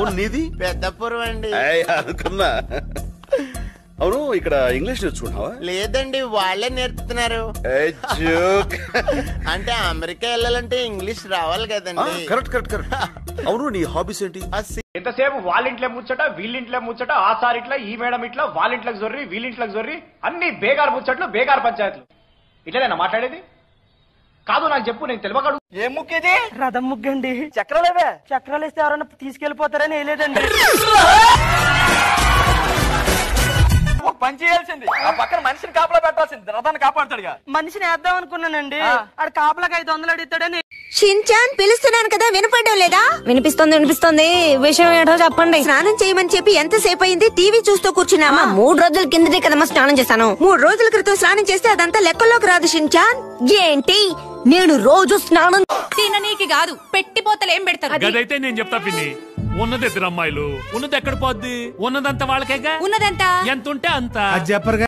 నీది పెద్దపురం అండి ఏయ్, అనుకున్నా అవును ఇక్కడ ఇంగ్లీష్ నేర్చుకుంటావా లేదండి వాళ్ళే నేర్పుతున్నారు ఏయ్, joke. అంటే అమెరికా వెళ్ళాలంటే ఇంగ్లీష్ రావాలి ఆ, కదండి కరెక్ట్ కరెక్ట్ కరెక్ట్ అవును నీ హాబీస్ ఏంటి ఆ సి- ఎంతసేపు వాళ్ళింట్లో ముచ్చట వీళ్ళింట్లో ముచ్చట ఆ సార్ ఇట్లా ఈ మేడం ఇట్లా వాళ్ళింట్లోకి జొర్రి వీళ్ళింట్లోకి జొర్రి అన్ని బేగారు ముచ్చట్లు బేగారు పంచాయతీలు ఇట్లనేనా మాట్లాడేది కాదు నాకు చెప్పు నేను తెలియకడు ఏం ముక్కేది రథం ముగ్గండి చక్రాలేవే చక్రాలు ఇస్తే ఎవరైనా తీసుకెళ్లిపోతారని వేయలేదండి ఒక పని చేయాల్సింది ఆ పక్కన మనిషిని కాపలా పెట్టాల్సింది రథాన్ని కాపాడుతాడుగా మనిషిని వేద్దాం అనుకున్నానండి ఆ. ఆడ కాపలాకి ఐదు వందలు అడుగుతాడని షిన్చాన్ పిలుస్తున్నాను కదా వినపడడం లేదా వినిపిస్తుంది వినిపిస్తుంది విషయం ఏంటో చెప్పండి స్నానం చేయమని చెప్పి ఎంతసేపు అయింది టీవీ చూస్తూ కూర్చున్నామా మూడు రోజుల కిందటే కదమ్మా స్నానం చేశాను మూడు రోజుల క్రితం స్నానం చేస్తే అదంతా లెక్కలోకి రాదు షిన్చాన్ ఏంటి నేను రోజు స్నానం తిననీకి కాదు పెట్టిపోతలు ఏం పెడతారు గదైతే నేను చెప్తా పిన్ని ఉన్నది ఇద్దరు అమ్మాయిలు ఉన్నది ఎక్కడ పోద్ది ఉన్నదంతా వాళ్ళకేగా ఉన్నదంతా ఎంత ఉంటే అంత చెప్పరుగా